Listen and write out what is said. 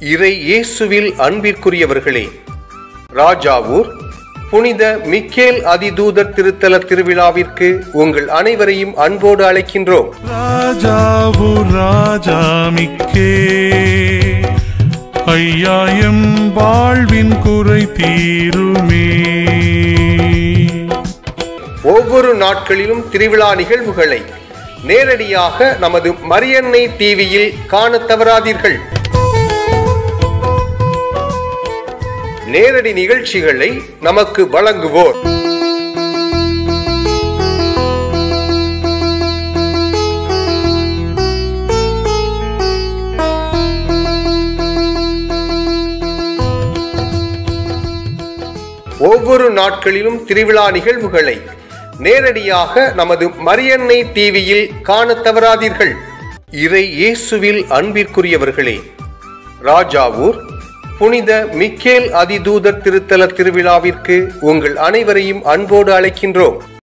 இறை இயேசுவில் அன்பிற்குரியவர்களே ராஜாவூர் புனித மிக்கேல் அதிதூதர் திருத்தல திருவிழாவிற்கு உங்கள் அனைவரையும் அன்போடு அழைக்கின்றோம் ராஜாவு ராஜாமிக்கே ஐயாயம் வாழ்வின் குறை தீருமே ஒவ்வொரு நாட்களிலும் திருவிழா நிகழ்வுகளை நேரடியாக நமது மரியன்னை டிவியில் காணத் தவறாதீர்கள் நேரடி நிகழ்ச்சிகளை நமக்கு வழங்குவோர் ஒவ்வொரு நாட்களிலும் திருவிழா நிகழ்வுகளை நேரடியாக நமது மரியன்னை டிவியில் காணத் தவறாதீர்கள் இறை இயேசுவில் அன்பிற்குரியவர்களே ராஜாவூர் புனித மிக்கேல் அதிதூதர் திருத்தல திருவிழாவிற்கு உங்கள் அனைவரையும் அன்போடு அழைக்கின்றோம்